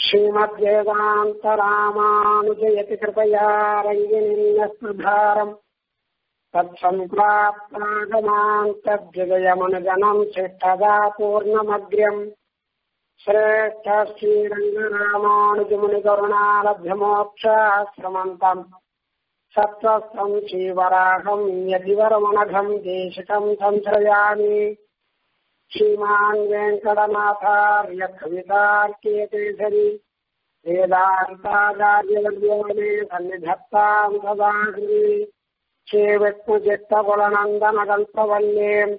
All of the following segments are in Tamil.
श्रीमद्वेदान्तरामानुजयति कृपया रङ्गिनिन्यस्पृधारम् तत्सम्प्राप्तागमान्तद्विजयमनुजनम् शिष्टदा पूर्णमग्र्यम् श्रेष्ठ श्रीरङ्गरामानुजमुनिकरुणालभ्यमोक्षाश्रमन्तम् सत्त्वस्तम् श्रीवराहम् यदिवरमनघम् देशिकम् संश्रयामि श्रीमान् वेङ्कटनाथार्य कवितार्केतेसरि वेदान्ताचार्यवर्योमे सन्निधत्ताम् सदा हृदि श्रीविष्णुचित्तकुलनन्दनकल्पवल्लीम्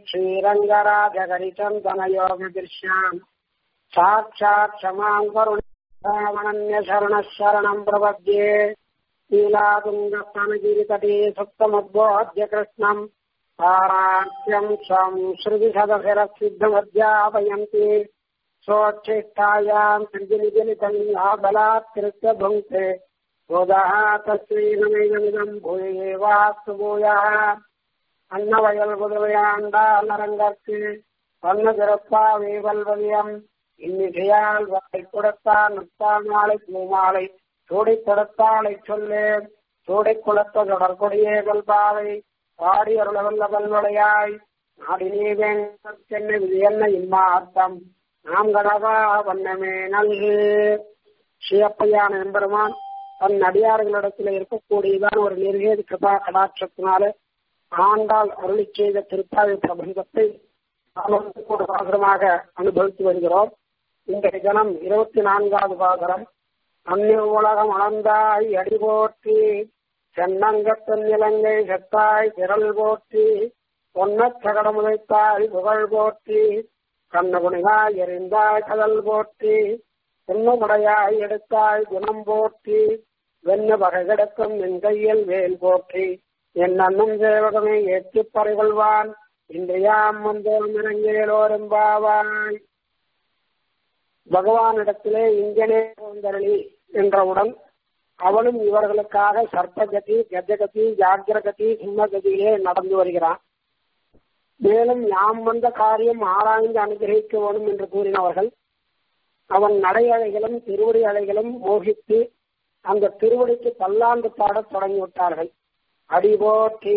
श्रीरङ्गराजगरिचन्दनयोगदृश्याम् साक्षात् क्षमाम् करुणामणन्यशरणः शरणम् प्रपद्ये लीलातुङ्गस्तनगिरितटे सुप्तमुद्बोध्य कृष्णम् पाराख्यम् स्वम् श्रुतिसदशिरसिद्धमध्यापयन्ति सोच्छिष्टायाम् सृजनिजनितम् बलात्कृत्य भुङ्क्ते बोधः तस्मै भूयेवास्तु भूयः அன்னவயல் புதுவையாண்டால் அரங்கற்கு வண்ண திறப்பா வேவல்வலியம் இன்னிசையால் வாய் கொடுத்தான் நுட்பால் மாலை பூமாலை சூடி கொடுத்தாலை சொல்லு சூடி குளத்த தொடர்புடைய கல்பாவை பாடி அருளவல்ல பல்வளையாய் நாடினே வேங்கென்ன விதியன்ன இம்மார்த்தம் நாம் கடவா வண்ணமே நல்கு ஸ்ரீயப்பையான எம்பெருமான் தன் அடியார்களிடத்தில் இருக்கக்கூடியதான் ஒரு நிர்வேத கிருபா கடாட்சத்தினால ஆண்டால் அருளி செய்த திருப்பாவை பிரபந்தத்தை ஒரு பாசுரமாக அனுபவித்து வருகிறோம் இந்த தினம் இருபத்தி நான்காவது பாசுரம் அந்நிய உலகம் அளந்தாய் அடி போற்றி சென்னங்கத்தன் இலங்கை செத்தாய் திரள் போற்றி பொன்னச் சகடமுதைத்தாய் புகழ் போற்றி கண்ணகுணிகாய் எறிந்தாய் கடல் போற்றி புன்னமுடையாய் எடுத்தாய் குணம் போற்றி வெண்ண வகை கிடக்கும் என் கையில் வேல் போற்றி என் அண்ணன் சேவகமே ஏற்றுப் பறைகொள்வான் இன்றையாம் வந்தோம் இறங்கேலோரும்பாவாய் பகவானிடத்திலே இங்கனே வந்தருளி என்றவுடன் அவளும் இவர்களுக்காக சர்ப்பகதி கஜகதி ஜாகிரகதி சிம்மகதியிலே நடந்து வருகிறான் மேலும் யாம் வந்த காரியம் ஆராய்ந்து அனுகிரகிக்க வேணும் என்று கூறினவர்கள் அவன் நடை அலைகளும் திருவடி அலைகளும் மோகித்து அந்த திருவடிக்கு பல்லாண்டு பாடத் தொடங்கிவிட்டார்கள் அடிபோற்றி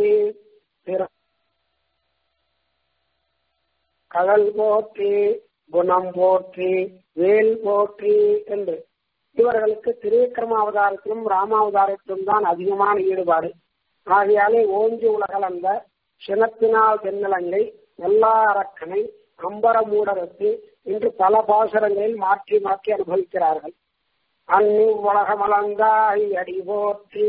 கடல் போற்றி குணம் போற்றி வேல் போற்றி என்று இவர்களுக்கு திருவிக்கிரம அவதாரத்திலும் ராமாவதாரத்திலும் தான் அதிகமான ஈடுபாடு ஆகையாலே ஓஞ்சி உலகளந்த சினத்தினால் தென்னலங்கை எல்லா அரக்கனை அம்பர மூடரத்து என்று பல பாசுரங்களில் மாற்றி மாற்றி அனுபவிக்கிறார்கள் அன்னி உலகமலந்தாய் அடி போற்றி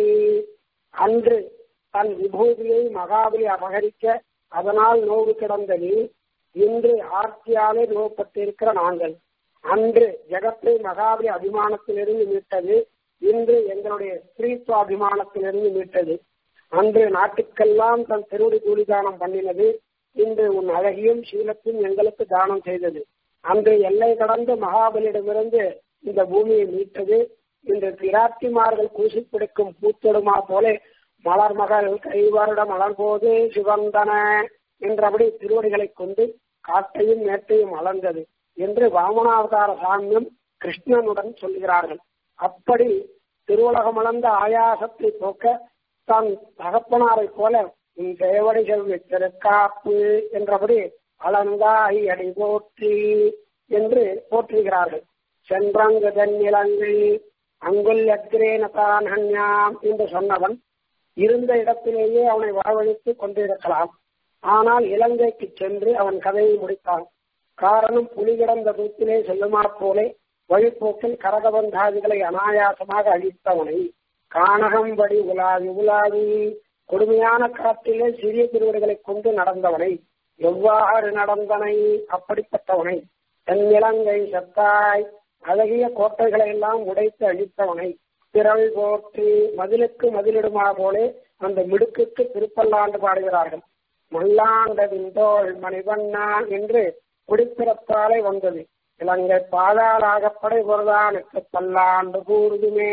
அன்று தன் விபூதியை மகாபலி அபகரிக்க அதனால் நோவு கிடந்த நீ இன்று ஆர்த்தியாலே நோக்கப்பட்டிருக்கிற நாங்கள் அன்று ஜெகத்தை மகாபலி அபிமானத்திலிருந்து மீட்டது இன்று எங்களுடைய ஸ்திரீத்துவ அபிமானத்திலிருந்து மீட்டது அன்று நாட்டுக்கெல்லாம் தன் திருவடி கூலி தானம் பண்ணினது இன்று உன் அழகியும் சீலத்தையும் எங்களுக்கு தானம் செய்தது அன்று எல்லை கடந்து மகாபலியிடமிருந்து இந்த பூமியை மீட்டது இன்று பிராட்டிமார்கள் கூசி பிடிக்கும் பூத்தொடுமா போல மலர் மகள் கைவருட மலர் போது சிவந்தன என்றபடி திருவடிகளை கொண்டு காட்டையும் மேட்டையும் அளந்தது என்று வாமனாவதார சாமியம் கிருஷ்ணனுடன் சொல்கிறார்கள் அப்படி திருவுலகம் அளந்த ஆயாசத்தை போக்க தன் தகப்பனாரை போல உன் சேவடிகள் திருக்காப்பு என்றபடி அலங்காய் அடி போற்றி என்று போற்றுகிறார்கள் சென்றங்கு தென்னிலங்கை அங்குல் அக்ரேன தான் ஹன்யாம் என்று சொன்னவன் இருந்த இடத்திலேயே அவனை வரவழைத்து கொண்டிருக்கலாம் ஆனால் இலங்கைக்கு சென்று அவன் கதையை முடித்தான் காரணம் புலி கிடந்த தூத்திலே செல்லுமா போலே வழிப்போக்கில் கரகபந்தாதிகளை அனாயாசமாக அழித்தவனை கானகம்படி உலாவி உலாவி கொடுமையான காட்டிலே சிறிய திருவடிகளை கொண்டு நடந்தவனை எவ்வாறு நடந்தனை அப்படிப்பட்டவனை தென் இலங்கை சத்தாய் அழகிய கோட்டைகளை எல்லாம் உடைத்து அழித்தவனை திரள் போற்றி மதிலுக்கு மதிலிடுமா போலே அந்த மிடுக்குக்கு திருப்பல்லாண்டு பாடுகிறார்கள் மல்லாண்டதின் தோல் மணிவண்ணா என்று குடிப்பிறப்பாலே வந்தது இலங்கை பாதாளாகப்படை பொருளானுக்கு பல்லாண்டு கூறுதுமே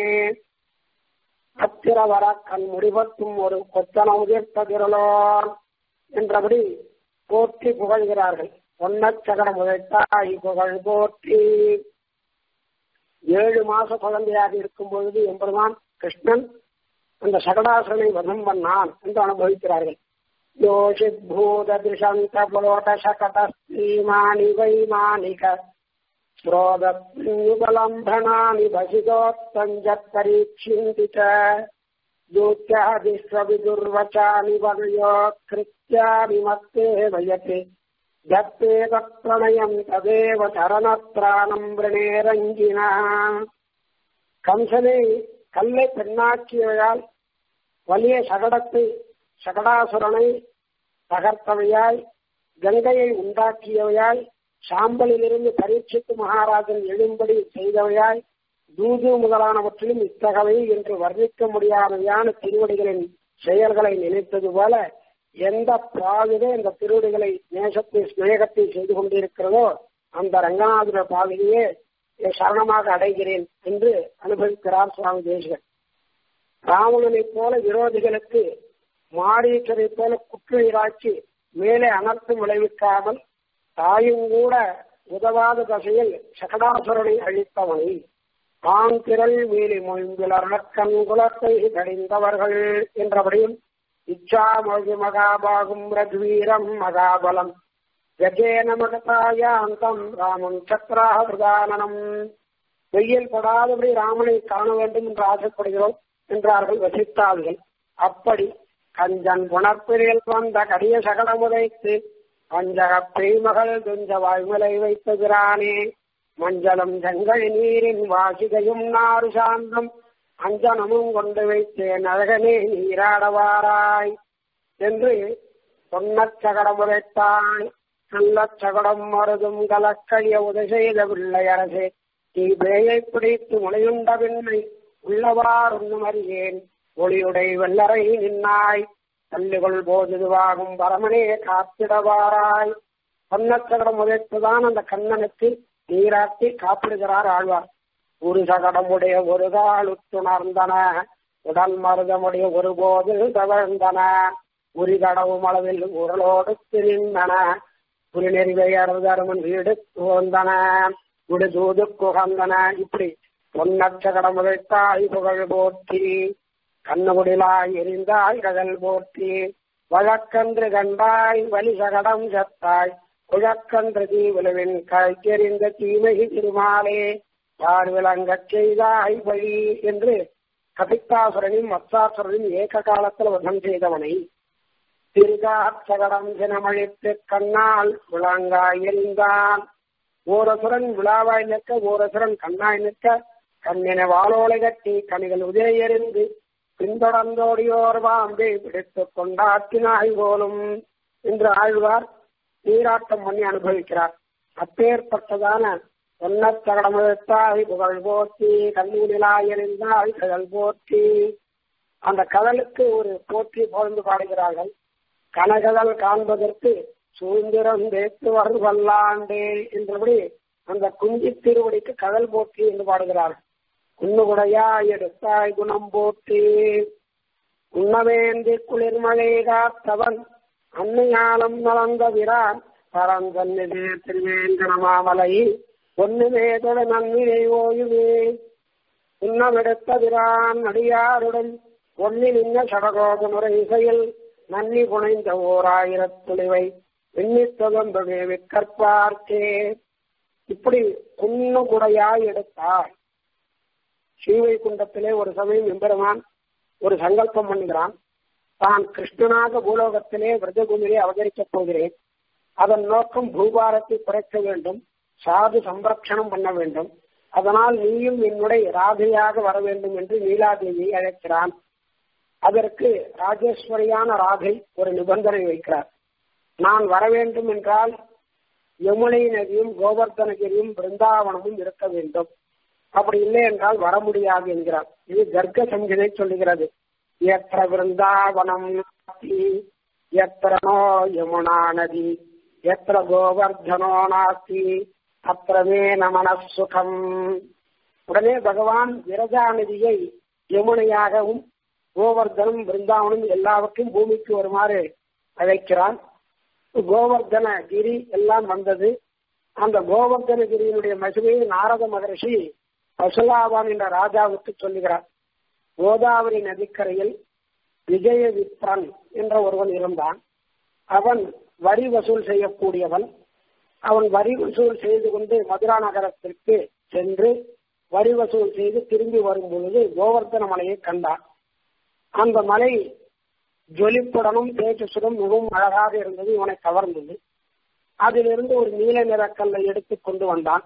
அத்திர வர கண் முடிவட்டும் ஒரு கொத்தன உதிர்த்த திரளோன் என்றபடி போற்றி புகழ்கிறார்கள் ஒன்னச்சகடம் உதைத்தாய் புகழ் போற்றி ஏழு மாச குழந்தையாக இருக்கும் பொழுது எம்பெருமான் கிருஷ்ணன் அந்த சகடாசுரனை வதம் பண்ணான் என்று அனுபவிக்கிறார்கள் யோஷித் பூத திருஷந்த புரோட சகடஸ்ரீமானி வைமானிக ஸ்ரோதலம்பனானி வசிதோத்தஞ்சத் பரீட்சிந்தி दूत्यादिष्वविदुर्वचानि वनयो कृत्यानि मत्ते वयते दत्ते तत्प्रणयम् तदेव சரணத்ராணம் விரணே ரங்கினா கம்சனை கல்லை பெண்ணாக்கியவையால் வலிய சகடத்தை சகடாசுரனை தகர்த்தவையாய் கங்கையை உண்டாக்கியவையாய் சாம்பலிலிருந்து பரீட்சித்து மகாராஜன் எழும்படி செய்தவையாய் தூது முதலானவற்றிலும் இத்தகவை என்று வர்ணிக்க முடியாதவையான திருவடிகளின் செயல்களை நினைத்தது போல எந்த பாவிலே இந்த திருவடிகளை நேசத்தை ஸ்நேகத்தை செய்து கொண்டிருக்கிறதோ அந்த ரங்கநாதன பாவிலேயே சரணமாக அடைகிறேன் என்று அனுபவிக்கிறார் சுவாமி தேசிகன் ராவணனைப் போல விரோதிகளுக்கு மாரீச்சரை போல குற்றுயிராக்கி மேலே அனர்த்தம் விளைவிக்காமல் தாயும் கூட உதவாத தசையில் சகடாசுரனை அழித்தவனை தான் திரள் மீறி மொழிந்துலர் கண் குலத்தை கடிந்தவர்கள் என்றபடியும் இச்சாமொழி மகாபாகும் ரத்வீரம் மகாபலம் கஜேன மகதாயாந்தம் ராமன் சக்கராக பிரதானனம் வெயில் படாதபடி ராமனை காண வேண்டும் என்று ஆசைப்படுகிறோம் என்றார்கள் வசித்தாள்கள் அப்படி கஞ்சன் புணர்ப்பிரில் வந்த கடிய சகடமுதைத்து பஞ்சக பெய்மகள் துஞ்ச வாய்மலை வைத்துகிறானே மஞ்சளும் செங்கல் நீரின் வாசிகையும் நாறு சாந்தம் அஞ்சனமும் கொண்டு வைத்தேன் அழகனே நீராடவாராய் என்று பொன்னச்சகடம் உதைத்தாய் நல்லச்சகடம் மருதும் கலக்கழிய உதை செய்த பிள்ளை அரசே நீ பேயை பிடித்து முளையுண்ட பின்னை உள்ளவார் ஒன்றும் அறியேன் ஒளியுடை வெள்ளரை நின்னாய் தள்ளுகொள் போதுவாகும் பரமனே காத்திடவாராய் பொன்னச்சகடம் உதைத்துதான் அந்த கண்ணனுக்கு நீராட்டி காப்பிடுகிறார் ஆழ்வார் ஒரு சகடமுடைய ஒரு கால் உத்துணர்ந்தன உடல் மருதமுடைய ஒரு போது தவழ்ந்தன உரி கடவும் அளவில் உரலோடு திரிந்தன புரி நெறிவையறுதருமன் வீடு துவந்தன விடு தூது குகந்தன இப்படி பொன்னச்சகடம் உதைத்தாய் புகழ் போற்றி கண்ணுகுடிலாய் எரிந்தாய் கடல் போற்றி வழக்கன்று கண்டாய் வலி சகடம் சத்தாய் குழக்கன்ற தீவிலுவின் கழித்தெறிந்த தீமை திருமாலே யார் விளங்கச் செய்தாய் வழி என்று கபித்தாசுரனையும் மத்சாசுரனையும் ஏக காலத்தில் வதம் செய்தவனை திருகாச்சகடம் தினமழித்து கண்ணால் விளங்காய் எறிந்தான் ஓரசுரன் விழாவாய் நிற்க ஓரசுரன் கண்ணாய் நிற்க கண்ணின வாளோலை கட்டி கனிகள் உதயறிந்து பின்தொடர்ந்தோடியோர் பாம்பை பிடித்துக் கொண்டாற்றினாய் போலும் என்று ஆழ்வார் நீராட்டம் பண்ணி அனுபவிக்கிறார் அப்பேற்பட்டதான பொன்னச்சகடமுத்தாய் புகழ் போற்றி கண்ணீரிலாய் எறிந்தாய் கடல் போற்றி அந்த கடலுக்கு ஒரு போற்றி புகழ்ந்து பாடுகிறார்கள் கனகதல் காண்பதற்கு சூழ்ந்திரம் தேத்து வல்லாண்டே என்றபடி அந்த குஞ்சி திருவடிக்கு கடல் போற்றி என்று பாடுகிறார்கள் குன்னுகுடையா எடுத்தாய் குணம் போற்றி உண்ணவேந்தி குளிர்மழை காத்தவன் அன்னையாலம் நலந்த விரான் பரந்தன்னிதே திருவேங்கடமாமலை ஒன்னுமே தொட நன்னிலை ஓயுமே உண்ணவெடுத்த விரான் அடியாருடன் ஒன்னி நின்ன சடகோப முறை இசையில் நன்னி புனைந்த ஓர் ஆயிரத்துளிவை எண்ணித் தொகம்பவே விற்கற்பார்க்கே இப்படி குன்னு குடையாய் எடுத்தார் ஸ்ரீவை குண்டத்திலே ஒரு சமயம் எம்பெருமான் ஒரு சங்கல்பம் பண்ணுகிறான் தான் கிருஷ்ணனாக பூலோகத்திலே விரதகுமிலே அவதரிக்கப் போகிறேன் அதன் நோக்கம் பூபாரத்தை குறைக்க வேண்டும் சாது சம்ரக்ஷணம் பண்ண வேண்டும் அதனால் நீயும் என்னுடைய ராதையாக வர வேண்டும் என்று நீலாதேவியை அழைக்கிறான் அதற்கு ராஜேஸ்வரியான ராதை ஒரு நிபந்தனை வைக்கிறார் நான் வர வேண்டும் என்றால் யமுனை நதியும் கோவர்தனகிரியும் பிருந்தாவனமும் இருக்க வேண்டும் அப்படி இல்லை என்றால் வர முடியாது என்கிறார் இது கர்க்க சங்கீதை சொல்லுகிறது எத்திர விருந்தாவனம் எத்திரனோ யமுனா நதி எத்திர கோவர்தனோ நாஸ்தி அத்திரமே நமன சுகம் உடனே பகவான் விரஜா நதியை யமுனையாகவும் கோவர்தனம் பிருந்தாவனம் எல்லாவற்றையும் பூமிக்கு வருமாறு அழைக்கிறான் கோவர்தன கிரி எல்லாம் வந்தது அந்த கோவர்தன கிரியினுடைய மகிமையை நாரத மகர்ஷி பசுலாவான் என்ற ராஜாவுக்கு சொல்லுகிறார் கோதாவரி நதிக்கரையில் விஜயவிப்ரன் என்ற ஒருவன் இருந்தான் அவன் வரி வசூல் செய்யக்கூடியவன் அவன் வரி வசூல் செய்து கொண்டு மதுரா நகரத்திற்கு சென்று வரி வசூல் செய்து திரும்பி வரும் பொழுது கோவர்த்தன மலையை கண்டான் அந்த மலை ஜொலிப்புடனும் தேஜசுடன் மிகவும் அழகாக இருந்தது இவனை கவர்ந்தது அதிலிருந்து ஒரு நீல நிறக்கல்லை எடுத்து கொண்டு வந்தான்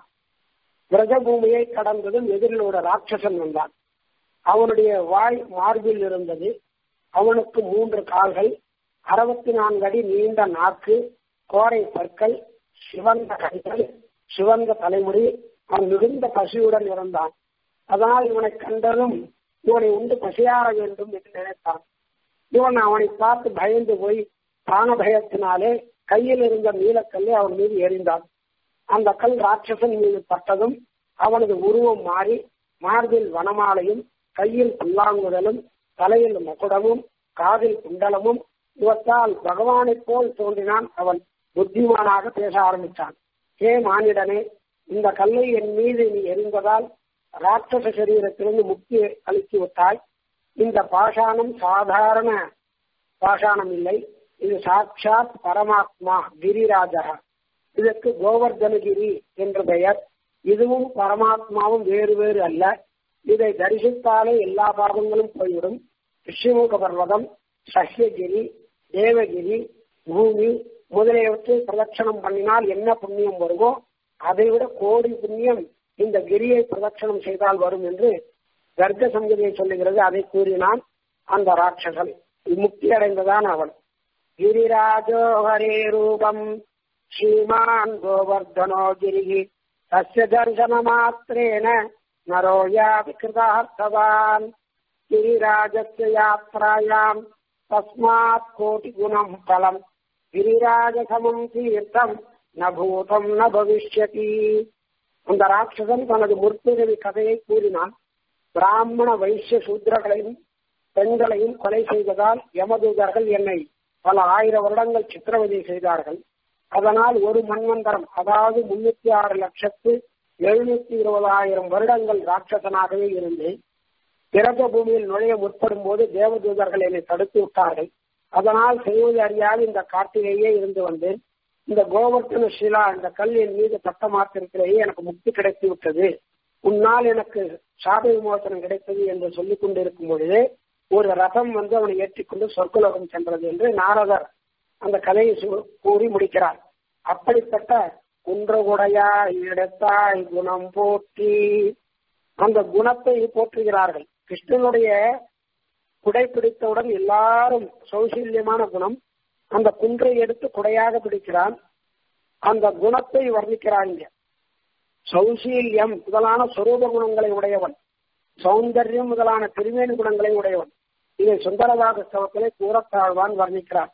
பிரஜபூமியை கடந்ததும் எதிரில் ஒரு ராட்சசன் வந்தான் அவனுடைய வாய் மார்பில் இருந்தது அவனுக்கு மூன்று கால்கள் அறுபத்தி நான்கு அடி நீண்ட நாக்கு கோரை பற்கள் சிவந்த கைகள் சிவந்த தலைமுடி அவன் மிகுந்த பசியுடன் இருந்தான் அதனால் இவனை கண்டதும் இவனை உண்டு பசியார வேண்டும் என்று நினைத்தான் இவன் அவனை பார்த்து பயந்து போய் பிராண பயத்தினாலே கையில் இருந்த நீலக்கல்லை அவன் மீது எறிந்தான் அந்த கல் ராட்சசன் மீது பட்டதும் அவனது உருவம் மாறி மார்பில் வனமாலையும் கையில் புல்லாங்குழலும் தலையில் மகுடமும் காதில் குண்டலமும் இவற்றால் பகவானைப் போல் தோன்றினான் அவன் புத்திமானாக பேச ஆரம்பித்தான் ஹே மானிடனே இந்த கல்லை என் மீது நீ எரிந்ததால் ராட்சச சரீரத்திலிருந்து முக்தி அளித்து விட்டாய் இந்த பாஷாணம் சாதாரண பாஷாணம் இல்லை இது சாட்சாத் பரமாத்மா கிரிராஜா இதற்கு கோவர்தனகிரி என்று பெயர் இதுவும் பரமாத்மாவும் வேறு வேறு அல்ல இதை தரிசித்தாலே எல்லா பாவங்களும் போய்விடும் ரிஷிமுக பர்வதம் சஹ்யகிரி தேவகிரி பூமி முதலியவற்றை பிரதட்சணம் பண்ணினால் என்ன புண்ணியம் வருமோ அதை விட கோடி புண்ணியம் இந்த கிரியை பிரதட்சணம் செய்தால் வரும் என்று கர்க்க சங்கதியை சொல்லுகிறது அதை கூறினான் அந்த ராட்சசன் முக்தி அடைந்ததான் அவன் கிரிராஜோ ஹரே ரூபம் ஸ்ரீமான் கோவர்தனோ கிரிகி தஸ்ய தர்சன மாத்திரேன நரோ யாவி கிருதார்த்தவான் கிரிராஜஸ்ய யாத்ராயாம் தஸ்மாத் கோடி குணம் பலம் கிரிராஜசமம் தீர்த்தம் ந பூதம் ந பவிஷ்யதி அந்த ராட்சசன் தனது முற்பிறவி கதையை கூறினான் பிராமண வைசிய சூத்திரர்களையும் பெண்களையும் கொலை செய்ததால் யமதூதர்கள் என்னை பல ஆயிரம் வருடங்கள் சித்திரவதை செய்தார்கள் அதனால் ஒரு மன்வந்தரம் அதாவது முன்னூத்தி ஆறு லட்சத்து எழுநூத்தி இருபதாயிரம் வருடங்கள் ராட்சசனாகவே இருந்தேன் பிறந்த பூமியில் நுழைய முற்படும் போது தேவதூதர்கள் என்னை தடுத்து விட்டார்கள் அதனால் செய்வது அறியாது இந்த காட்டிலேயே இருந்து வந்தேன் இந்த கோவர்த்தன ஷிலா இந்த கல் என் மீது பட்ட மாத்திரத்திலேயே எனக்கு முக்தி கிடைத்து விட்டது உன்னால் எனக்கு சாப விமோசனம் கிடைத்தது என்று சொல்லிக் கொண்டிருக்கும் பொழுதே ஒரு ரதம் வந்து அவனை ஏற்றிக்கொண்டு சொர்க்குலோகம் சென்றது என்று நாரதர் அந்த கதையை கூறி முடிக்கிறார் அப்படிப்பட்ட குன்றகுடையாய் இடத்தாய் குணம் போற்றி அந்த குணத்தை போற்றுகிறார்கள் கிருஷ்ணனுடைய குடை பிடித்தவுடன் எல்லாரும் சௌசல்யமான குணம் அந்த குன்றை எடுத்து குடையாக பிடிக்கிறான் அந்த குணத்தை வர்ணிக்கிறாங்க சௌசீல்யம் முதலான சொரூப குணங்களை உடையவன் சௌந்தர்யம் முதலான திருமேனி குணங்களை உடையவன் இதை சுந்தரவாத ஸ்தவத்திலே கூறத்தாழ்வான் வர்ணிக்கிறார்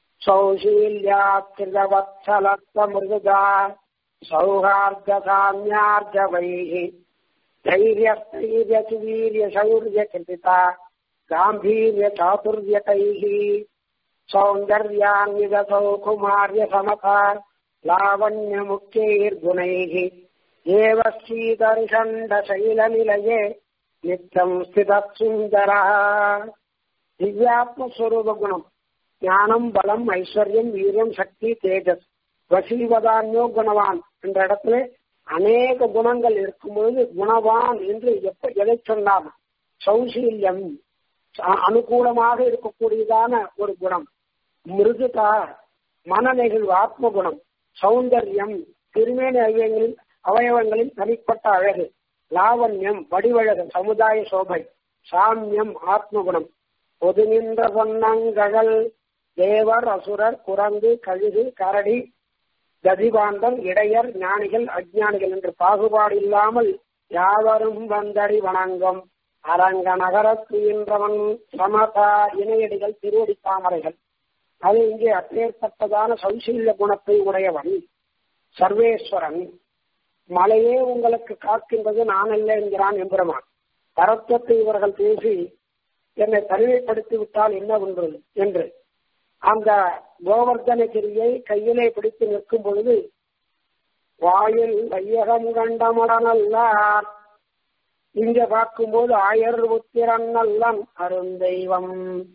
சௌசீல்யாத்வத்சலத்வ மிருதுகா சௌஹார்த சாமியார்ஜ வைஹி தைரியஸ்தைரிய சுவீரிய சௌரிய கிருதிதா காம்பீர்ய சாதுர்யகைः सौन्दर्यान्विदसौ कुमार्य समता लावण्यमुख्यैर्गुणैः एव श्रीदर्शण्डशैलनिलये नित्यम् स्थितः सुन्दरः திவ்யாத்மஸ்வரூப குணம் ஞானம் பலம் ஐஸ்வர்யம் வீரியம் சக்தி தேஜஸ் வசீவதான்யோ குணவான் என்ற இடத்துல அநேக குணங்கள் இருக்கும்பொழுது குணவான் என்று எப்ப எதை சொன்னார் சௌசீல்யம் அனுகூலமாக இருக்கக்கூடியதான ஒரு குணம் மிருதுதா மனநெகிழ்வு ஆத்ம குணம் சௌந்தர்யம் திருமேனி அவயங்களின் அவயவங்களின் தனிப்பட்ட அழகு லாவண்யம் வடிவழகு சமுதாய சோபை சாமியம் ஆத்மகுணம் பொது நின்ற பொன்னங்கழல் தேவர் அசுரர் குரங்கு கழுகு கரடி கதிபாந்தம் இடையர் ஞானிகள் அஜ்ஞானிகள் என்று பாகுபாடு இல்லாமல் யாவரும் வந்தடி வணங்கும் அரங்க நகரத்துகின்றவன் சமதா இணையடிகள் திருவடி தாமரைகள் அது இங்கே அப்பேற்பட்டதான சௌசீல்ய குணத்தை உடையவன் சர்வேஸ்வரன் மலையே உங்களுக்கு காக்கின்றது நான் அல்ல என்கிறான் எம்பெருமான் தரத்துவத்தை இவர்கள் பேசி என்னை தனிமைப்படுத்தி விட்டால் என்ன ஒன்றது என்று அந்த கோவர்தனகிரியை கையிலே பிடித்து நிற்கும் பொழுது வாயில் வையகம் கண்டமடனல்லார் இங்க பார்க்கும்போது ஆயர் புத்திரன் நல்லன் அருந்தெய்வம்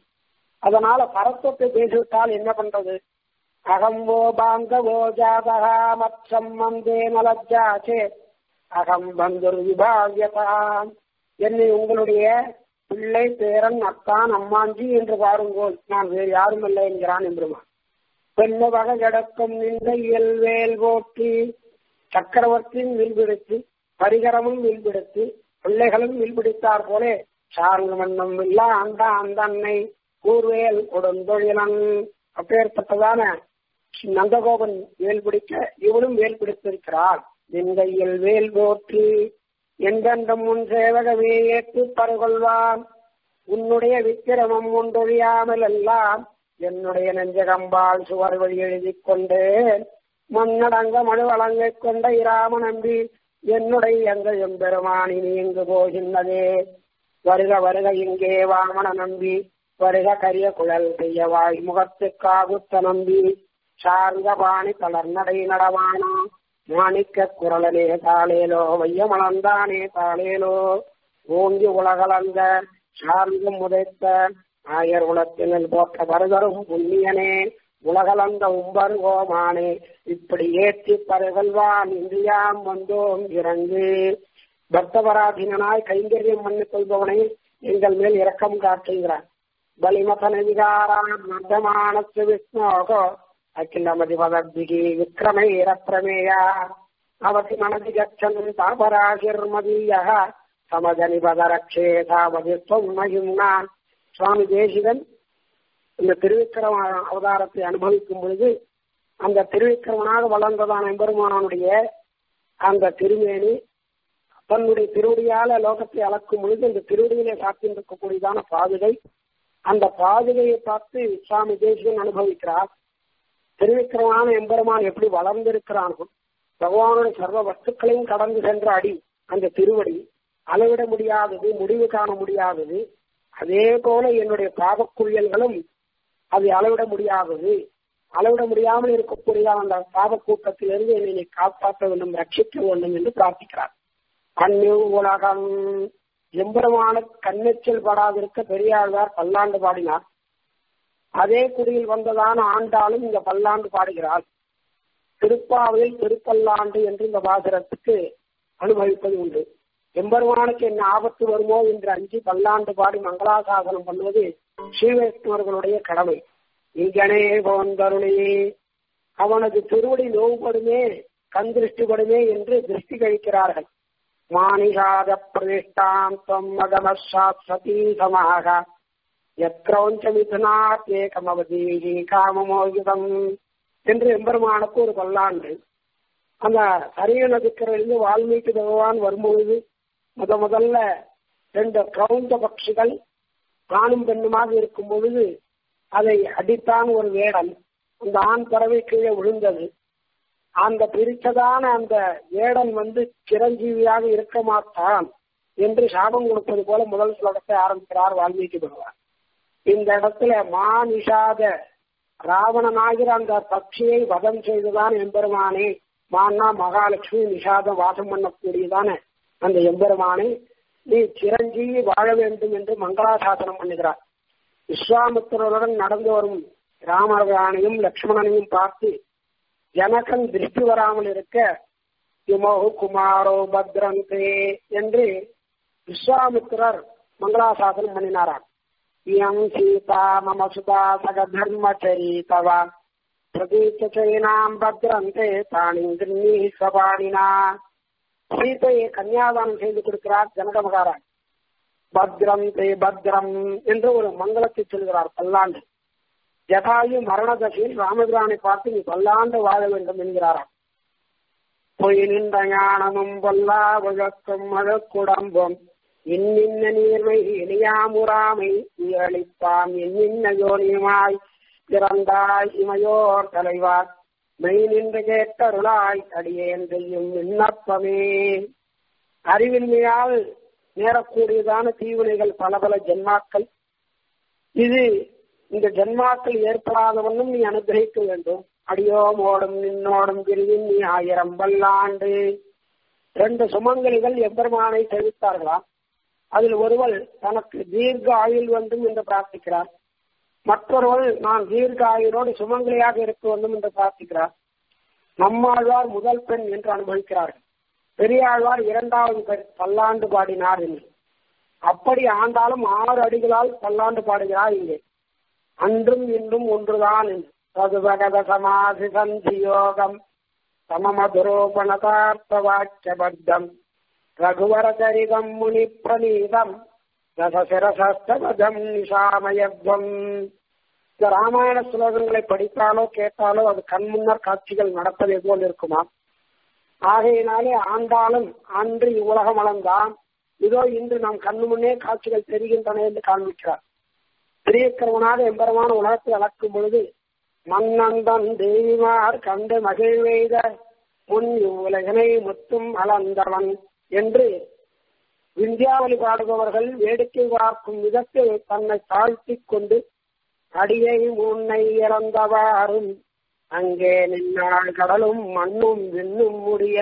அதனால பரத்துவத்தை பேசிவிட்டால் என்ன பண்றது அகம்போ பாந்தவோ ஜாதகா மற்றம் வந்தே நலஜாச்சே அகம் பந்துர் விபாகியதாம் என்னை உங்களுடைய பிள்ளை பேரன் அத்தான் அம்மாஞ்சி என்று பாருங்கோல் நான் வேறு யாரும் இல்லை என்கிறான் எம்பெருமான் பெண்ண வகை கிடக்கும் நின்ற இயல்வேல் போற்றி சக்கரவர்த்தியும் வில்பிடித்து பரிகரமும் வில்பிடித்து பிள்ளைகளும் வில்பிடித்தார் போலே சார்ந்து மண்ணும் இல்லா அந்த அந்த அன்னை கூர்வேல் கொடுந்தொழிலன் அப்பேற்பட்டதான நந்தகோபன் வேல் பிடிக்க இவனும் வேல் பிடித்திருக்கிறாள் எங்கையில் வேல் போற்றி எந்தென்றும் உன் சேவகமே ஏற்று பருகொள்வான் உன்னுடைய விக்கிரமம் ஒன்றொழியாமல் எல்லாம் என்னுடைய நெஞ்சகம்பால் சுவர் வழி எழுதி கொண்டு மண்ணடங்க மனு வழங்கை கொண்ட இராம நம்பி என்னுடைய எங்கள் எம்பெருமான் இனி எங்கு போகின்றதே வருக வருக இங்கே வாமன நம்பி வருக கரிய குழல் செய்ய வாய் முகத்துக்காகுத்த நம்பி சார்ந்த பாணி தளர்நடை நடவானோ மாணிக்க குரலனே தாளேலோ வையமளந்தானே தாளேலோ ஓங்கி உலகளந்த சார்ந்து முதைத்த ஆயர் உலத்தினில் போற்ற வருதரும் புண்ணியனே உலகளந்த உம்பர் கோமானே இப்படி ஏற்றி பருகல்வான் இந்தியாம் வந்தோம் இறங்கு பக்தபராதீனாய் கைங்கரியம் பண்ணிக் கொள்பவனை எங்கள் மேல் இரக்கம் காட்டுகிறார் பலிமதன விகாரான் மர்தமானத்து விஷ்ணோகோ அகிலமதி பதத்திகி விக்ரமைர பிரமேயா அவதி மனதி கச்சன் தாபராசிர்மதீய சமஜனி பதரக்ஷே தாவதி தொன்மயும்னா சுவாமி தேசிகன் இந்த திருவிக்கிரம அவதாரத்தை அனுபவிக்கும் பொழுது அந்த திருவிக்கிரமனாக வளர்ந்ததான எம்பெருமானுடைய அந்த திருமேனி தன்னுடைய திருவடியால லோகத்தை அளக்கும் பொழுது இந்த திருவடியிலே சாத்தியிருக்கக்கூடியதான பாதுகை அந்த பாதுகையை பார்த்து சுவாமி தேசிகன் அனுபவிக்கிறார் திருவிக்கிரமான எம்பெருமான் எப்படி வளர்ந்திருக்கிறானோ பகவானுடைய சர்வ வஸ்துக்களையும் கடந்து சென்ற அடி அந்த திருவடி அளவிட முடியாதது முடிவு காண முடியாதது அதே போல என்னுடைய பாவக்குழியல்களும் அது அளவிட முடியாதது அளவிட முடியாமல் இருக்கக்கூடிய அந்த பாவ கூட்டத்திலிருந்து என்னை நீ காப்பாற்ற வேண்டும் ரட்சிக்க வேண்டும் என்று பிரார்த்திக்கிறார் அந்நிய உலகம் எம்பெருமான கண்ணெச்சல் படாதிருக்க பெரியாழ்வார் பல்லாண்டு பாடினார் அதே குடியில் வந்ததான ஆண்டாலும் இந்த பல்லாண்டு பாடுகிறாள் திருப்பாவையில் திருப்பல்லாண்டு என்று இந்த பாசுரத்துக்கு அனுபவிப்பது உண்டு எம்பெருமானுக்கு என்ன ஆபத்து வருமோ என்று அஞ்சு பல்லாண்டு பாடி மங்களாசாசனம் பண்ணுவது ஸ்ரீவைஷ்ணவர்களுடைய கடமை இங்கனே போந்தருளே அவனது திருவடி நோவுபடுமே கண் திருஷ்டிபடுமே என்று திருஷ்டி கழிக்கிறார்கள் மானிகாத பிரதிஷ்டாம் தொம்மகமசாத் சதீசமாக எத்ரோஞ்சமிதுனாத்தேகமவதீகி காமமோகிதம் என்று எம்பெருமானுக்கு ஒரு பல்லாண்டு அந்த சரிய நதிக்கரையிலிருந்து வால்மீகி பகவான் வரும்பொழுது முத முதல்ல ரெண்டு கிரௌந்த பட்சிகள் ஆணும் பெண்ணுமாக இருக்கும் பொழுது அதை அடித்தான் ஒரு வேடன் அந்த ஆண் பறவை கீழே விழுந்தது அந்த பிரித்ததான அந்த வேடன் வந்து சிரஞ்சீவியாக இருக்க மாட்டான் என்று சாபம் கொடுப்பது போல முதல் ஸ்லோகத்தை ஆரம்பிக்கிறார் வால்மீகி பகவான் இந்த இடத்துல மானிஷாத ராவணனாகிற அந்த பட்சியை வதம் செய்துதான் எம்பெருமானே மானா மகாலட்சுமி நிஷாதம் வாசம் பண்ணக்கூடியதான அந்த எம்பெருமானை நீ சிரஞ்சீவி வாழ வேண்டும் என்று மங்களாசாசனம் பண்ணுகிறார் விஸ்வாமித்திரருடன் நடந்து வரும் ராமரானையும் லக்ஷ்மணனையும் பார்த்து ஜனகன் திருஷ்டி வராமல் இருக்க யுமோகு குமாரோ பத்ரந்தே என்று விஸ்வாமித்திரர் மங்களாசாசனம் பண்ணினாராம் இயம் சீதா மம சுதா சக தர்மச்சரி தவா பிரதீச்சைனாம் பத்ரந்தே தானிங்கிருநீ சபாணினா சீதையை கன்னியாதானம் செய்து கொடுக்கிறார் ஜனக மகாராஜ் பத்ரம் தே பத்ரம் என்று ஒரு மங்களத்தை சொல்கிறார் பல்லாண்டு ஜதாயு மரண தசையில் ராமபிரானை பார்த்து நீ பல்லாண்டு வாழ வேண்டும் என்கிறாராம் பொய் நின்ற ஞானமும் பொல்லா உழக்கும் மழக்குடம்பும் இன்னின்ன நீர்மை இனியாமுறாமை அளிப்பான் இன்னின்ன யோனியுமாய் பிறந்தாய் இமையோர் தலைவார் மெய் நின்று கேட்டருளாய் அடியேன் செய்யும் விண்ணப்பமே அறிவின்மையால் நேரக்கூடியதான தீவினைகள் பல பல ஜென்மாக்கள் இது இந்த ஜென்மாக்கள் ஏற்படாதவண்ணும் நீ அனுகிரகிக்க வேண்டும் அடியோமோடும் நின்னோடும் பிரிவின் நீ ஆயிரம் பல்லாண்டு ரெண்டு சுமங்கலிகள் எம்பெருமானை தெரிவித்தார்களாம் அதில் ஒருவள் தனக்கு தீர்க்க ஆயுள் வேண்டும் என்று பிரார்த்திக்கிறார் மற்றொருவள் நான் தீர்க்க ஆயுளோடு சுமங்கலியாக இருக்க வேண்டும் என்று பிரார்த்திக்கிறார் நம்மாழ்வார் முதல் பெண் என்று அனுபவிக்கிறார்கள் பெரியாழ்வார் இரண்டாவது பெண் பல்லாண்டு பாடினார் என்று அப்படி ஆண்டாலும் ஆறு அடிகளால் பல்லாண்டு பாடுகிறார் இங்கே அன்றும் இன்றும் ஒன்றுதான் என்று சதுபகத சமாதி சந்தி யோகம் சமமதுரோபணதார்த்த வாக்கியபத்தம் ரகுவரச்சரிதம் முனி பிரணீதம் ரசசிரசஸ்தபதம் நிஷாமயத்வம் இந்த ராமாயண ஸ்லோகங்களை படித்தாலோ கேட்டாலோ அது கண் முன்னர் காட்சிகள் நடப்பதை போல் இருக்குமா ஆகையினாலே ஆண்டாலும் அன்று இவ்வுலகம் அளந்தான் இதோ இன்று நம் கண்ணு முன்னே காட்சிகள் தெரிகின்றன என்று காண்பிக்கிறார் திரியக்கிரமனாக எம்பரமான உலகத்தை அளக்கும் பொழுது மன்னந்தன் தேவிமார் கண்டு மகிழ்வெய்த முன் இவ்வுலகனை முத்தும் அளந்தவன் என்று விந்தியாவளி பாடுபவர்கள் வேடிக்கை பார்க்கும் விதத்தில் தன்னை தாழ்த்திக் கொண்டு அடியை முன்னை இறந்தவாறும் அங்கே நின்றாள் கடலும் மண்ணும் விண்ணும் முடிய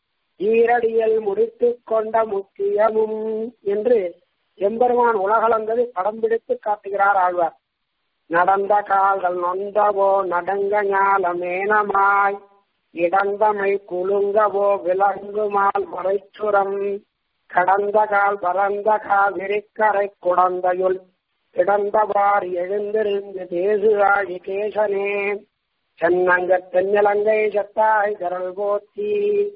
ஈரடியல் முடித்துக் கொண்ட முக்கியமும் என்று எம்பெருமான் உலகளந்தது படம் பிடித்து காட்டுகிறார் ஆழ்வார் நடந்த கால்கள் நொந்தவோ நடங்க ஞாலமேனமாய் இடந்தமை குலுங்கவோ விலங்குமால் மறைச்சுரம் கடந்த கால் பரந்த கால் விரிக்கரை குடந்தையுள் கிடந்தவார் எழுந்திருந்து தேசு ஆழி கேசனே சென்னங்க தென்னிலங்கை செத்தாய் கரல் போத்தி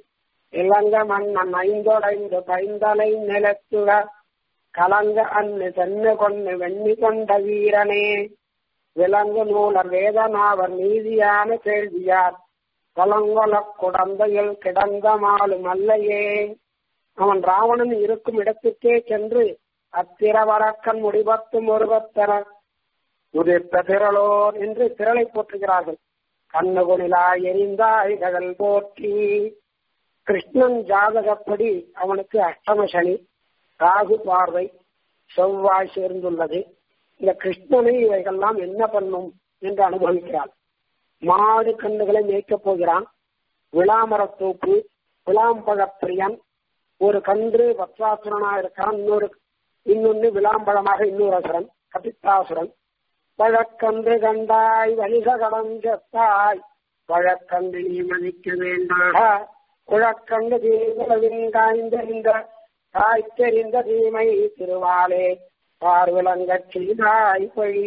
இலங்க மன்னன் ஐந்தொடைந்து பைந்தலை நிலத்துக கலங்க அன்னு சென்னு கொண்டு வெண்ணி கொண்ட வீரனே விலங்கு நூலர் வேதனாவர் நீதியான கேள்வியார் கலங்கொல குடந்தையில் கிடந்த மாலும் அல்லையே அவன் ராவணன் இருக்கும் இடத்துக்கே சென்று அத்திரவரக்கன் முடிபத்தும் ஒருவத்தர உதிர்த்த திரளோர் என்று திரளை போற்றுகிறார்கள் கண்ணுகுணிலாய் எரிந்தாய் கடல் போற்றி கிருஷ்ணன் ஜாதகப்படி அவனுக்கு அஷ்டம சனி ராகு பார்வை செவ்வாய் சேர்ந்துள்ளது இந்த கிருஷ்ணனை இவைகள்லாம் என்ன பண்ணும் என்று அனுபவிக்கிறான் மாடு கண்ணுகளை மேய்க்கப் போகிறான் விளாமரத்தோப்பு விளாம்பழப்பிரியன் ஒரு கன்று வத்சாசுரனா இருக்கான் இன்னொரு இன்னொன்னு விளாம்பழமாக இன்னொரு அசுரன் கபித்தாசுரன் பழக்கன்று கண்டாய் வணிக கடன் செத்தாய் பழக்கன்று நீ மதிக்க வேண்டாக குழக்கண்டு தீர்வுகளின் காய்ந்தெறிந்த காய்த்தெறிந்த தீமை திருவாலே பார்விலங்கச் செய்தாய் பழி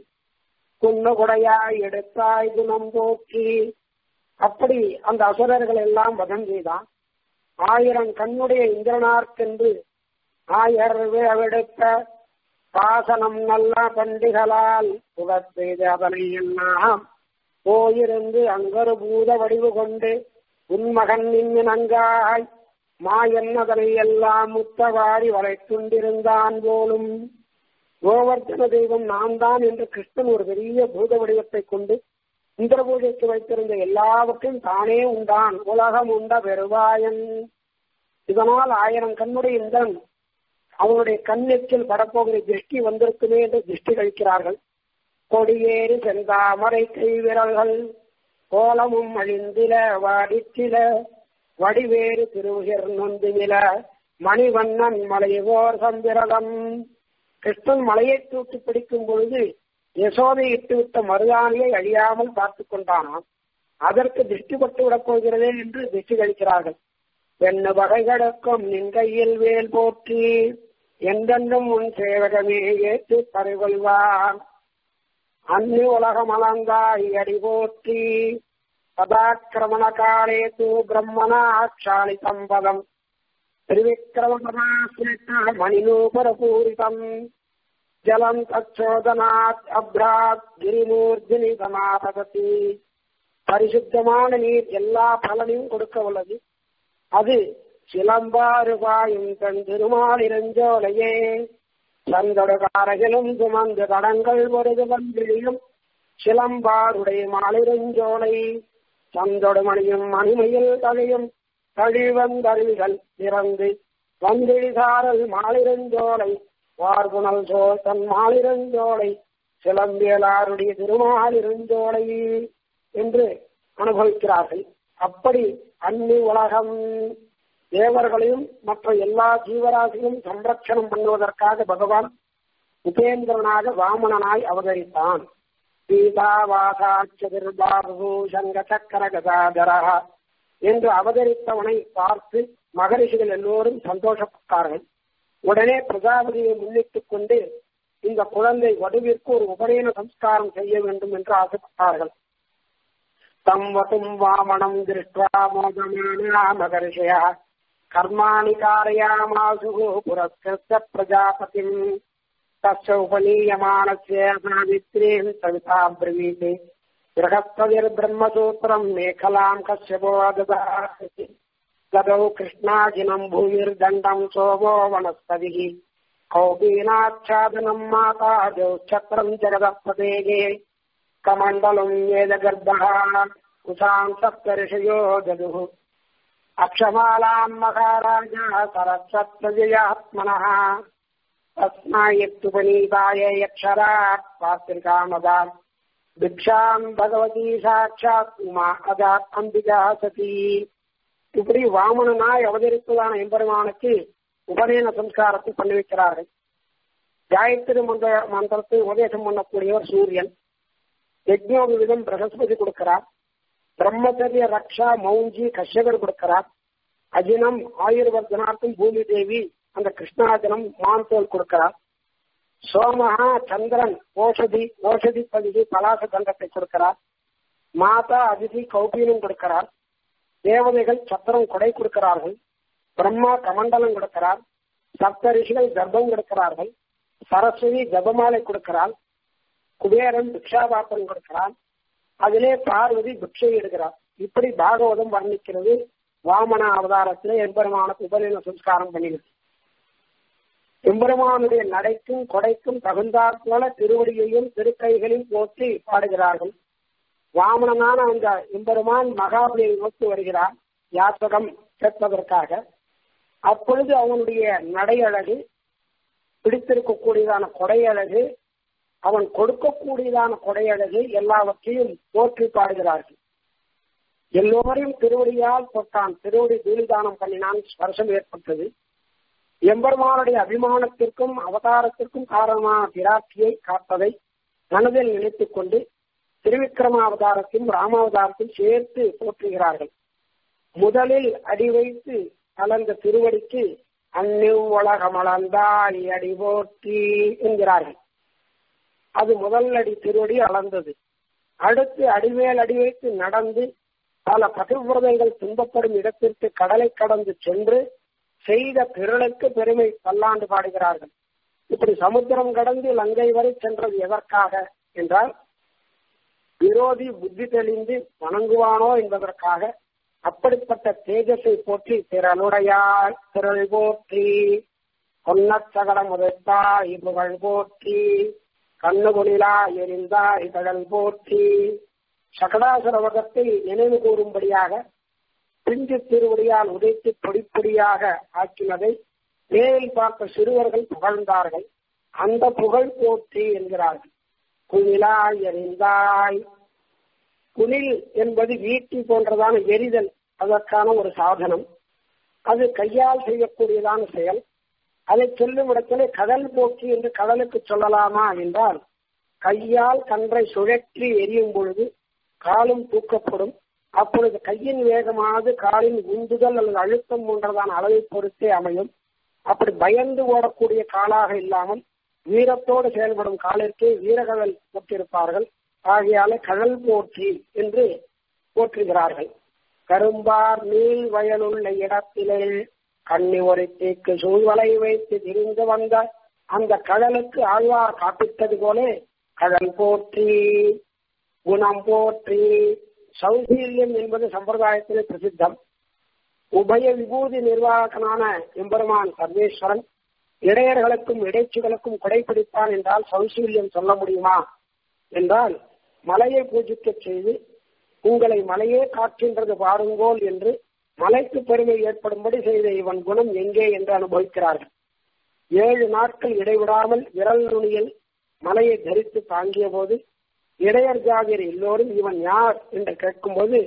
குன்னுகுடையாய் எடுத்தாய் குணம் போக்கி அப்படி அந்த அசுரர்கள் எல்லாம் வதம் செய்தான் ஆயிரம் கண்ணுடைய இந்திரனார்க்கென்று ஆயர் விழவெடுத்த பாசனம் நல்ல பண்டிகளால் புகழ் செய்து அதனை எல்லாம் போயிருந்து அங்கொரு பூத வடிவு கொண்டு உன்மகன் நின்மினங்காய் மாயன் அதனை எல்லாம் முத்தவாரி வளைத்துண்டிருந்தான் போலும் கோவர்த்தன தெய்வம் நான் தான் என்று கிருஷ்ணன் ஒரு பெரிய பூத வடிவத்தை கொண்டு இந்திர பூஜைக்கு வைத்திருந்த எல்லாவற்றையும் தானே உண்டான் உலகம் உண்ட பெருவாயன் இதனால் ஆயிரம் கண்ணுடைய இந்திரன் அவனுடைய கண்ணெச்சில் படப்போகிற திருஷ்டி வந்திருக்குமே என்று திருஷ்டி கழிக்கிறார்கள் கொடியேறி செந்தாமரை கை விரல்கள் கோலமும் அழிந்தில வாடிச்சில வடிவேறு திருவுகிர் நொந்துமில மணிவண்ணன் மலையோர் சம்பிரதம் கிருஷ்ணன் மலையை தூக்கி பிடிக்கும் பொழுது யசோதை இட்டுவிட்ட மருதானியை அழியாமல் பார்த்து கொண்டானாம் அதற்கு திருஷ்டி பட்டு விடப் போகிறதே என்று திருஷ்டி கழிக்கிறார்கள் பெண்ணு வகைகளுக்கும் நின் கையில் வேல் போற்றி என்றென்றும் உன் சேவகமே ஏற்று பறிகொள்வான் அன்னி உலகம் அலங்காய் அடி போற்றி பதாக்கிரமண காலே தூ பிரம்மணாட்சாளி சம்பதம் திரிவிக்ரமணாசிரித்த மணிநூபர பூரிதம் ஜலம் தச்சோதனாத் அப்ராத் கிரிமூர்த்தினி சமாபகதி பரிசுத்தமான நீர் எல்லா பலனையும் கொடுக்க உள்ளது அது சிலம்பாறு பாயும் தன் திருமாலிரஞ்சோலையே சந்தொடுகாரகிலும் சுமந்து தடங்கள் பொருது வந்திழியும் சிலம்பாருடைய மாலிரஞ்சோலை சந்தொடுமணியும் மணிமையில் தழியும் தழிவந்தருவிகள் திறந்து வந்திழிசாரல் மாலிரஞ்சோலை வார்குணல் சோ தன் மாலிரஞ்சோலை சிலம்பியலாருடைய திருமாலிரஞ்சோலை என்று அனுபவிக்கிறார்கள் அப்படி அன்னி உலகம் தேவர்களையும் மற்ற எல்லா ஜீவராசியும் சம்ரட்சணம் பண்ணுவதற்காக பகவான் உபேந்திரனாக வாமனனாய் அவதரித்தான் சீதாவாசாச்சதிர்பாபூஷங்க சக்கர கதாதரா என்று அவதரித்தவனை பார்த்து மகரிஷிகள் எல்லோரும் சந்தோஷப்பட்டார்கள் உடனே பிரஜாபதியை முன்னிட்டுக் கொண்டு இந்த குழந்தை வடுவிற்கு ஒரு உபநயன சம்ஸ்காரம் செய்ய வேண்டும் என்று ஆசைப்பட்டார்கள் தம் வசும் வாமனம் திருஷ்டுவா மோதமானா மகர்ஷயா கர்மாணி காரயாமாசு புரஸ்கிருத்த பிரஜாபதிம் தஸ்ய உபநீயமானஸ்ய சாவித்ரீம் சவிதா பிரவீத் बृहस्पतिर्ब्रह्मसूत्रम् मेखलाम् कश्यपो ददाति गदौ कृष्णाजिनम् भूमिर्दण्डम् सोमो वनस्पतिः कौपीनाच्छादनम् माता द्यौश्चक्रम् जगदपतेः कमण्डलम् वेदगर्भः कुशाम् सप्तऋषयो ददुः अक्षमालाम् महाराजः सरस्वत्यजयात्मनः तस्मायत्तुपनीताय यक्षरात् पात्रिकामदात् பிக்ஷாம் பகவதி சாட்சாத் உமா அதாத் அம்பிகா சதி இப்படி வாமனனாய் அவதரிப்பதான எம்பெருமானுக்கு உபநயன சம்ஸ்காரத்தை பண்ணி வைக்கிறார்கள் காயத்ரி மந்திர மந்திரத்தை உபதேசம் பண்ணக்கூடியவர் சூரியன் யஜ்னோபவிதம் பிரகஸ்பதி கொடுக்கிறார் பிரம்மச்சரிய ரக்ஷா மௌஞ்சி கஷ்யகர் கொடுக்கிறார் அஜினம் ஆயுர்வர்தனார்த்தம் பூமி தேவி அந்த கிருஷ்ணாஜனம் மான்தோல் கொடுக்கிறார் சோமஹா சந்திரன் ஓஷதி ஓஷதி பதிவு பலாச தண்டத்தை கொடுக்கிறார் மாதா அதிதி கௌபீனம் கொடுக்கிறார் தேவதைகள் சத்திரம் கொடை கொடுக்கிறார்கள் பிரம்மா கமண்டலம் கொடுக்கிறார் சப்த ரிஷிகள் கர்ப்பம் கொடுக்கிறார்கள் சரஸ்வதி ஜபமாலை கொடுக்கிறார் குபேரன் பிக்ஷாபாத்திரம் கொடுக்கிறார் அதிலே பார்வதி பிக்ஷை எடுக்கிறார் இப்படி பாகவதம் வர்ணிக்கிறது வாமன அவதாரத்திலே எம்பெருமானுக்கு உபநயன சம்ஸ்காரம் பண்ணினது எம்பெருமானுடைய நடைக்கும் கொடைக்கும் தகுந்தாற் போல திருவடியையும் திருக்கைகளையும் போற்றி பாடுகிறார்கள் வாமனனான அந்த எம்பெருமான் மகாபலியை நோக்கி வருகிறார் யாசகம் கேட்பதற்காக அப்பொழுது அவனுடைய நடையழகு பிடித்திருக்கக்கூடியதான கொடையழகு அவன் கொடுக்கக்கூடியதான கொடையழகு எல்லாவற்றையும் போற்றி பாடுகிறார்கள் எல்லோரையும் திருவடியால் தொட்டான் திருவடி தூளிதானம் பண்ணினான் ஸ்பர்சம் ஏற்பட்டது எம்பெருமானுடைய அபிமானத்திற்கும் அவதாரத்திற்கும் காரணமான பிராட்சியை காப்பதை மனதில் நினைத்துக் கொண்டு திருவிக்கிரம அவதாரத்தையும் ராமாவதாரத்தையும் சேர்த்து போற்றுகிறார்கள் முதலில் அடி வைத்து கலந்த திருவடிக்கு அந்நிவ்வளகமளந்தாய் அடி போற்றி என்கிறார்கள் அது முதல் அடி திருவடி அளந்தது அடுத்து அடிமேல் அடி வைத்து நடந்து பல பதிவிரதைகள் துன்பப்படும் இடத்திற்கு கடலை கடந்து சென்று செய்த பிறளுக்கு பெருமை பல்லாண்டு பாடுகிறார்கள் இப்படி சமுத்திரம் கடந்து லங்கை வரை சென்றது எதற்காக என்றால் விரோதி புத்தி தெளிந்து வணங்குவானோ என்பதற்காக அப்படிப்பட்ட தேஜஸை போற்றி திறனுடையாய் திரள் போற்றி பொன்னச்சகடம் உதைத்தாய் புகழ் போற்றி கண்ணுகுணிலா எரிந்தாய் கடல் போற்றி சகடாசுரவகத்தை நினைவு கூறும்படியாக பிஞ்சு திருவடியால் உதைத்து பொடிப்பொடியாக ஆக்கினதை நேரில் பார்த்த சிறுவர்கள் புகழ்ந்தார்கள் அந்த புகழ் போற்றி என்கிறார்கள் குணிலாய் எரிந்தாய் குணில் என்பது வீட்டி போன்றதான எரிதல் அதற்கான ஒரு சாதனம் அது கையால் செய்யக்கூடியதான செயல் அதை சொல்லும் இடத்திலே கடல் போக்கி என்று கடலுக்கு சொல்லலாமா என்றால் கையால் கன்றை சுழற்றி எரியும் பொழுது காலும் தூக்கப்படும் அப்பொழுது கையின் வேகமானது காலின் உந்துதல் அல்லது அழுத்தம் போன்றதான அளவை பொறுத்தே அமையும் அப்படி பயந்து ஓடக்கூடிய காலாக இல்லாமல் வீரத்தோடு செயல்படும் காலிற்கே வீரகடல் போட்டிருப்பார்கள் ஆகையால கடல் போற்றி என்று போற்றுகிறார்கள் கரும்பார் நீள் வயலுள்ள இடத்திலே கண்ணி ஒரு தீக்கு சூழ்வலை வைத்து திரிந்து வந்த அந்த கடலுக்கு ஆழ்வார் காப்பிட்டது போல கடல் போற்றி குணம் போற்றி சௌசீல்யம் என்பது சம்பிரதாயத்திலே பிரசித்தம் உபய விபூதி நிர்வாகனான எம்பெருமான் சர்வேஸ்வரன் இடையர்களுக்கும் இடைச்சிகளுக்கும் கொடைப்பிடித்தான் என்றால் சௌசீல்யம் சொல்ல முடியுமா என்றால் மலையை பூஜிக்கச் செய்து உங்களை மலையே காக்கின்றது பாருங்கோல் என்று மலைக்கு பெருமை ஏற்படும்படி செய்த இவன் குணம் எங்கே என்று அனுபவிக்கிறார்கள் ஏழு நாட்கள் இடைவிடாமல் விரல் நுனியில் மலையை தரித்து தாங்கிய போது இடையர் ஜாதியர் எல்லோரும் இவன் யார் என்று கேட்கும்போது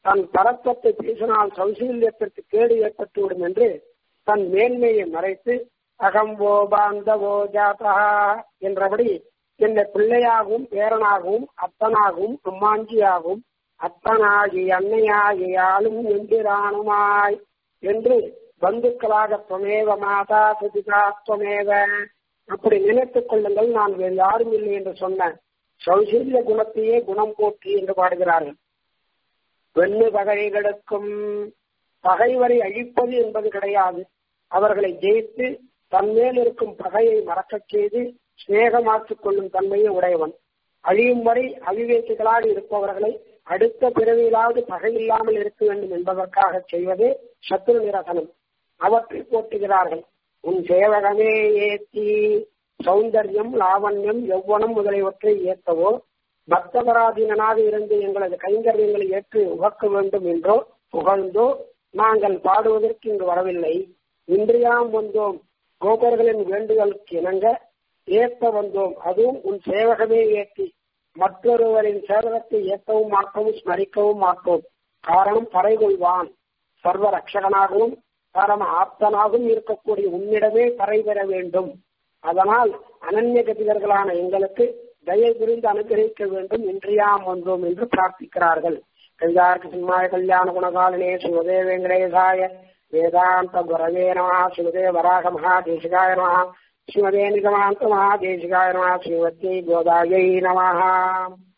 தன் பரத்தத்தை பேசினால் சௌசீல்யத்திற்கு கேடு ஏற்பட்டுவிடும் என்று தன் மேன்மையை மறைத்து அகம்போ பாந்தவோ ஜாதா என்றபடி என்னை பிள்ளையாகவும் பேரனாகவும் அத்தனாகவும் அம்மாஞ்சியாகவும் அத்தனாகி அன்னையாகி ஆளும் எந்திரானுமாய் என்று பந்துக்களாக துவமேவ மாதா சுதிகா துவமேவ அப்படி நினைத்துக் கொள்ளுங்கள் நான் வேறு யாரும் இல்லை என்று சொன்னேன் சௌசீல்ய குணத்தையே குணம் போற்றி என்று பாடுகிறார்கள் வெண்ணு பகைகளுக்கும் பகைவரை அழிப்பது என்பது கிடையாது அவர்களை ஜெயித்து தன்மேல் இருக்கும் பகையை மறக்கச் செய்து சிநேகமாக்கிக் கொள்ளும் தன்மையை உடையவன் அழியும் வரை அவிவேக்கிகளாக இருப்பவர்களை அடுத்த பிறவியிலாவது பகை இல்லாமல் இருக்க வேண்டும் என்பதற்காக செய்வதே சத்ரு நிரசனம் அவற்றை போட்டுகிறார்கள் உன் சேவகமே ஏத்தி சௌந்தர்யம் லாவண்யம் எவ்வனம் முதலியவற்றை ஏற்றவோ பக்தபராதீனனாக இருந்து எங்களது கைங்கரியங்களை ஏற்று உகக்க வேண்டும் என்றோ புகழ்ந்தோ நாங்கள் பாடுவதற்கு இங்கு வரவில்லை இன்றியாம் வந்தோம் கோபர்களின் வேண்டுதலுக்கு இணங்க ஏற்ற வந்தோம் அதுவும் உன் சேவகமே ஏற்றி மற்றொருவரின் சேவகத்தை ஏற்கவும் மாற்றவும் ஸ்மரிக்கவும் மாட்டோம் காரணம் பறைகொள்வான் சர்வ ரட்சகனாகவும் பரம ஆப்தனாகவும் இருக்கக்கூடிய உன்னிடமே பறை பெற வேண்டும் அதனால் அனன்ய கதிகர்களான எங்களுக்கு தயை புரிந்து அனுகிரகிக்க வேண்டும் இன்றியாம் வந்தோம் என்று பிரார்த்திக்கிறார்கள் கல்யார்க்கு சிம்மாய கல்யாண குணகாலினே சிவதே வெங்கடேசாய வேதாந்த குரவே நம சிவதே வராக மகாதேசிகாய நம சிவதே நிகமாந்த மகாதேசிகாய நம ஸ்ரீமதி கோதாயை நம